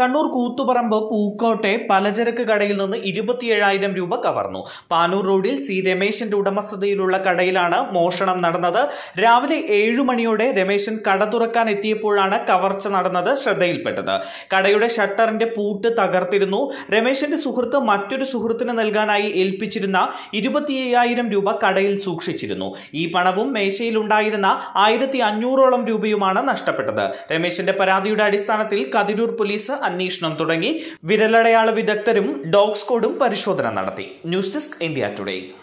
കണ്ണൂർ കൂത്തുപറമ്പ് പൂക്കോട്ടെ പലചരക്ക് കടയിൽ നിന്ന് ഇരുപത്തിയേഴായിരം രൂപ കവർന്നു പാനൂർ റോഡിൽ സി രമേശന്റെ ഉടമസ്ഥതയിലുള്ള കടയിലാണ് മോഷണം നടന്നത് രാവിലെ ഏഴു മണിയോടെ രമേശൻ കട തുറക്കാൻ എത്തിയപ്പോഴാണ് കവർച്ച നടന്നത് ശ്രദ്ധയിൽപ്പെട്ടത് കടയുടെ ഷട്ടറിന്റെ പൂട്ട് തകർത്തിരുന്നു രമേശന്റെ സുഹൃത്ത് മറ്റൊരു സുഹൃത്തിന് നൽകാനായി ഏൽപ്പിച്ചിരുന്ന ഇരുപത്തിയ്യായിരം രൂപ കടയിൽ സൂക്ഷിച്ചിരുന്നു ഈ പണവും മേശയിലുണ്ടായിരുന്ന ആയിരത്തി അഞ്ഞൂറോളം രൂപയുമാണ് നഷ്ടപ്പെട്ടത് രമേശന്റെ പരാതിയുടെ അടിസ്ഥാനത്തിൽ കതിരൂർ പോലീസ് അന്വേഷണം തുടങ്ങി വിരലടയാള വിദഗ്ധരും ഡോഗ് സ്ക്വാഡും പരിശോധന നടത്തി ന്യൂസ് ഡെസ്ക് ഇന്ത്യ ടുഡേ